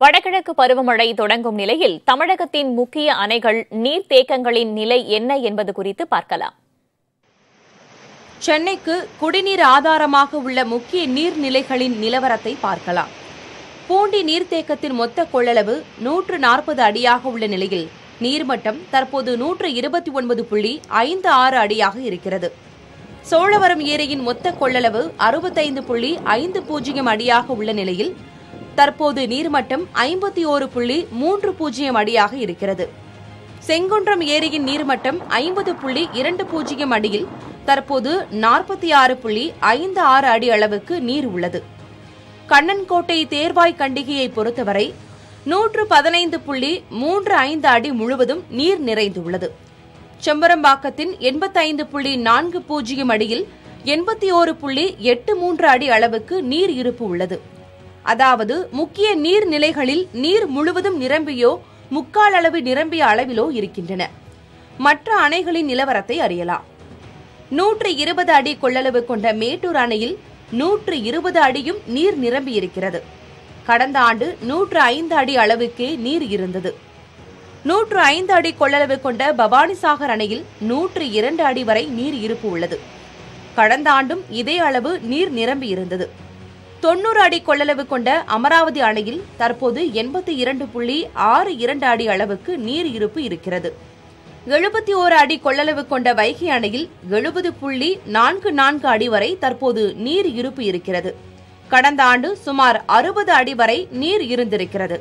வடகிழக்கு பருவமழை தொடங்கும் நிலையில் தமிழகத்தின் முக்கிய அணைகள் நீர்த்தேக்கங்களின் நிலை என்ன என்பது குறித்து பார்க்கலாம் சென்னைக்கு குடிநீர் ஆதாரமாக உள்ள முக்கிய நீர்நிலைகளின் நிலவரத்தை பார்க்கலாம் பூண்டி நீர்த்தேக்கத்தின் மொத்த கொள்ளளவு நூற்று நாற்பது அடியாக உள்ள நிலையில் நீர்மட்டம் தற்போது நூற்று இருபத்தி ஒன்பது புள்ளி ஐந்து ஆறு அடியாக இருக்கிறது சோழவரம் ஏரியின் மொத்த கொள்ளளவு அறுபத்தைந்து புள்ளி ஐந்து பூஜ்ஜியம் அடியாக உள்ள நிலையில் தற்போது நீர்மட்டம் ஐம்பத்தி ஓரு புள்ளி மூன்று பூஜ்ஜியம் அடியாக இருக்கிறது செங்குன்றம் ஏரியின் நீர்மட்டம் ஐம்பது புள்ளி இரண்டு பூஜ்ஜியம் அடியில் தற்போது நாற்பத்தி ஆறு புள்ளி ஐந்து ஆறு அடி அளவுக்கு நீர் உள்ளது கண்ணன்கோட்டை தேர்வாய் கண்டிகையை பொறுத்தவரை நூற்று பதினைந்து புள்ளி மூன்று ஐந்து அடி முழுவதும் நீர் நிறைந்துள்ளது செம்பரம்பாக்கத்தின் எண்பத்தைந்து புள்ளி நான்கு பூஜ்ஜியம் அடியில் எண்பத்தி ஓரு புள்ளி எட்டு மூன்று அடி அளவுக்கு நீர் இருப்பு உள்ளது அதாவது முக்கிய நீர்நிலைகளில் நீர் முழுவதும் நிரம்பியோ முக்கால் அளவு நிரம்பிய அளவிலோ இருக்கின்றன மற்ற அணைகளின் நிலவரத்தை அறியலாம் நூற்று இருபது அடி கொள்ளளவு கொண்ட மேட்டூர் அணையில் நூற்று இருபது அடியும் நீர் நிரம்பியிருக்கிறது கடந்த ஆண்டு நூற்று ஐந்து அடி அளவுக்கே நீர் இருந்தது நூற்று ஐந்து அடி கொள்ளளவு கொண்ட பவானிசாகர் அணையில் நூற்று இரண்டு அடி வரை நீர் இருப்பு உள்ளது கடந்த ஆண்டும் இதே அளவு நீர் நிரம்பி இருந்தது தொன்னூறு அடி கொள்ளளவு கொண்ட அமராவதி அணையில் தற்போது எண்பத்தி இரண்டு புள்ளி ஆறு இரண்டு அடி அளவுக்கு நீர் இருப்பு இருக்கிறது எழுபத்தி ஓரு அடி கொள்ளளவு கொண்ட வைகை அணையில் எழுபது புள்ளி நான்கு நான்கு அடி வரை தற்போது நீர் இருப்பு இருக்கிறது கடந்த ஆண்டு சுமார் அறுபது அடி வரை நீர் இருந்திருக்கிறது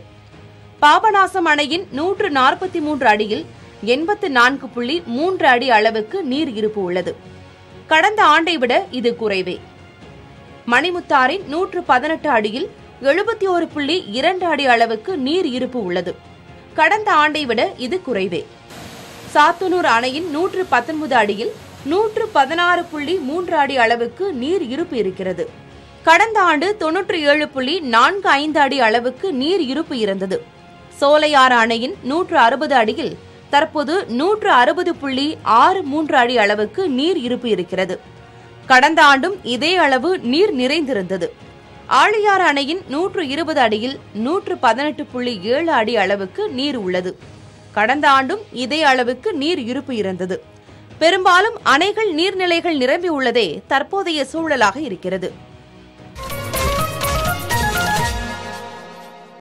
பாபநாசம் அணையின் நூற்று நாற்பத்தி மூன்று அடியில் எண்பத்து நான்கு புள்ளி மூன்று அடி அளவுக்கு நீர் இருப்பு உள்ளது கடந்த ஆண்டை விட இது குறைவே மணிமுத்தாரின் நூற்று பதினெட்டு அடியில் எழுபத்தி ஒரு புள்ளி இரண்டு அடி அளவுக்கு நீர் இருப்பு உள்ளது கடந்த ஆண்டை விட இது குறைவே சாத்தனூர் அணையின் நூற்று பத்தொன்பது அடியில் நூற்று பதினாறு புள்ளி மூன்று அடி அளவுக்கு நீர் இருப்பு இருக்கிறது கடந்த ஆண்டு தொன்னூற்று ஏழு புள்ளி நான்கு ஐந்து அடி அளவுக்கு நீர் இருப்பு இருந்தது சோலையாறு அணையின் நூற்று அறுபது அடியில் தற்போது நூற்று அறுபது புள்ளி ஆறு மூன்று அடி அளவுக்கு நீர் இருப்பு இருக்கிறது கடந்த ஆண்டும் இதே அளவு நீர் நிறைந்திருந்தது ஆழியாறு அணையின் நூற்று இருபது அடியில் நூற்று பதினெட்டு புள்ளி ஏழு அடி அளவுக்கு நீர் உள்ளது கடந்த ஆண்டும் இதே அளவுக்கு நீர் இருப்பு இருந்தது பெரும்பாலும் அணைகள் நீர்நிலைகள் நிரம்பி உள்ளதே தற்போதைய சூழலாக இருக்கிறது